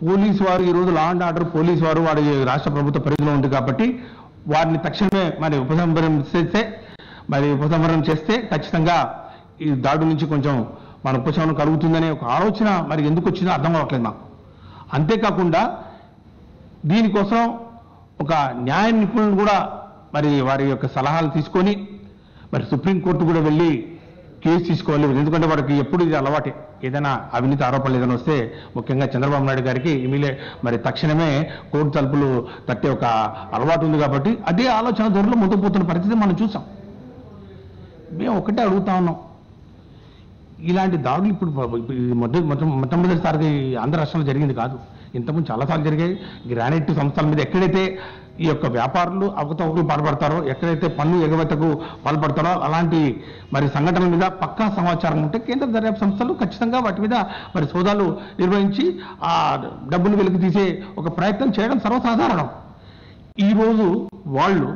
police వారు ఈ రోజు లా అండ్ ఆర్డర్ పోలీసు వారు వారి రాష్ట్ర ప్రభుత్వ పరిధిలో ఉంది కాబట్టి వారిని తక్షణమే మరి ఉపసంహరణ చేస్తే మరి ఉపసంహరణ చేస్తే ఖచ్చితంగా ఈ దాడు నుంచి కొంచెం మన ఉపశమనం కలుగుతుందనే ఒక ఆలోచన మరి ఎందుకు వచ్చిందో అర్థం అవ్వట్లేదు నాకు అంతేకాకుండా దీనికోసం ఒక న్యాయ నిపుణులు కూడా మరి వారి యొక్క సలహాలు తీసుకొని మరి సుప్రీంకోర్టు కూడా వెళ్ళి కేసు తీసుకోవాలి ఎందుకంటే వారికి ఎప్పుడు ఇది అలవాటే ఏదైనా అవినీతి ఆరోపణలు ఏదైనా వస్తే ముఖ్యంగా చంద్రబాబు నాయుడు గారికి ఇమిలే మరి తక్షణమే కోర్టు తలుపులు తట్టే ఒక అలవాటు ఉంది కాబట్టి అదే ఆలోచన ధోరణిలో ముందుకు పోతున్న పరిస్థితి మనం చూసాం మేము ఒకటే అడుగుతా ఉన్నాం ఇలాంటి దాడులు ఇప్పుడు ఇప్పుడు ఇది మొదటి మొట్ట- మొట్టమొదటిసారిగా ఈ ఆంధ్ర రాష్ట్రంలో జరిగింది కాదు ఇంతకుముందు చాలాసార్లు జరిగాయి గ్రానైట్ సంస్థల మీద ఎక్కడైతే ఈ యొక్క వ్యాపారులు అవకతవకలు పాల్పడతారో ఎక్కడైతే పన్ను ఎగవేతకు పాల్పడతారో అలాంటి మరి సంఘటనల మీద పక్కా సమాచారం ఉంటే కేంద్ర దర్యాప్తు సంస్థలు ఖచ్చితంగా వాటి మీద మరి సోదాలు నిర్వహించి ఆ డబ్బులు వెలికి తీసే ఒక ప్రయత్నం చేయడం సర్వసాధారణం ఈరోజు వాళ్ళు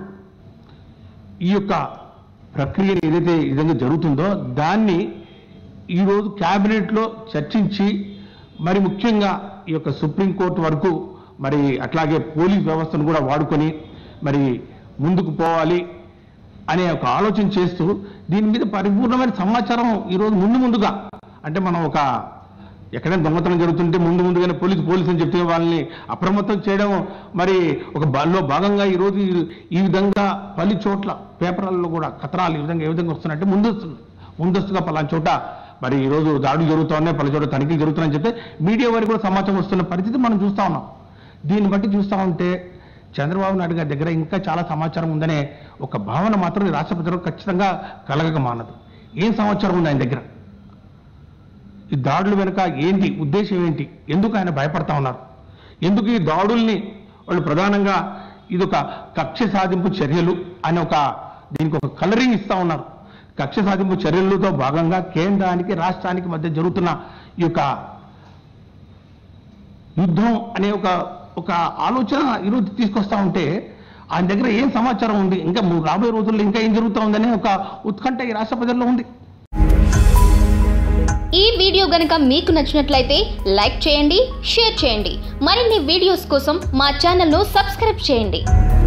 ఈ యొక్క ప్రక్రియ ఏదైతే ఈ విధంగా జరుగుతుందో దాన్ని ఈరోజు క్యాబినెట్లో చర్చించి మరి ముఖ్యంగా ఈ యొక్క సుప్రీంకోర్టు వరకు మరి అట్లాగే పోలీస్ వ్యవస్థను కూడా వాడుకొని మరి ముందుకు పోవాలి అనే ఒక ఆలోచన చేస్తూ దీని మీద పరిపూర్ణమైన సమాచారం ఈరోజు ముందు ముందుగా అంటే మనం ఒక ఎక్కడైనా దొంగతనం జరుగుతుంటే ముందు ముందుగానే పోలీసు పోలీసు అని చెప్తే వాళ్ళని అప్రమత్తం చేయడం మరి ఒక బాల్లో భాగంగా ఈరోజు ఈ- ఈ విధంగా పలు చోట్ల పేపర్లలో కూడా కథనాలు ఈ విధంగా ఏ విధంగా వస్తున్నాయంటే ముందస్తు ముందస్తుగా పలానా చోట మరి ఈరోజు దాడులు జరుగుతూ ఉన్నాయి పలు చోట తనిఖీలు జరుగుతున్నాయని చెప్తే మీడియా వారికి కూడా సమాచారం వస్తున్న పరిస్థితి మనం చూస్తా ఉన్నాం దీన్ని బట్టి చూస్తా ఉంటే చంద్రబాబు నాయుడు గారి దగ్గర ఇంకా చాలా సమాచారం ఉందనే ఒక భావన మాత్రం ఈ రాష్ట్ర ప్రజలకు ఖచ్చితంగా కలగక మానదు ఏం సమాచారం ఉంది ఆయన దగ్గర ఈ దాడుల వెనుక ఏంటి ఉద్దేశం ఏంటి ఎందుకు ఆయన భయపడతా ఉన్నారు ఎందుకు ఈ దాడుల్ని వాళ్ళు ప్రధానంగా ఇది ఒక కక్ష సాధింపు చర్యలు అనే ఒక దీనికి ఒక కలరింగ్ ఇస్తా ఉన్నారు కక్ష సాధింపు చర్యలతో భాగంగా కేంద్రానికి రాష్ట్రానికి మధ్య జరుగుతున్న ఈ యొక్క యుద్ధం అనే ఒక ఒక ఆలోచన ఈరోజు తీసుకొస్తా ఉంటే ఆయన దగ్గర ఏం సమాచారం ఉంది ఇంకా ము- రాబోయే రోజుల్లో ఇంకా ఏం జరుగుతా ఉందనే ఒక ఉత్కంఠ ఈ రాష్ట్ర ప్రజల్లో ఉంది ఈ వీడియో గనుక మీకు నచ్చినట్లయితే లైక్ చేయండి షేర్ చేయండి మరిన్ని వీడియోస్ కోసం మా ఛానల్ను సబ్స్క్రైబ్ చేయండి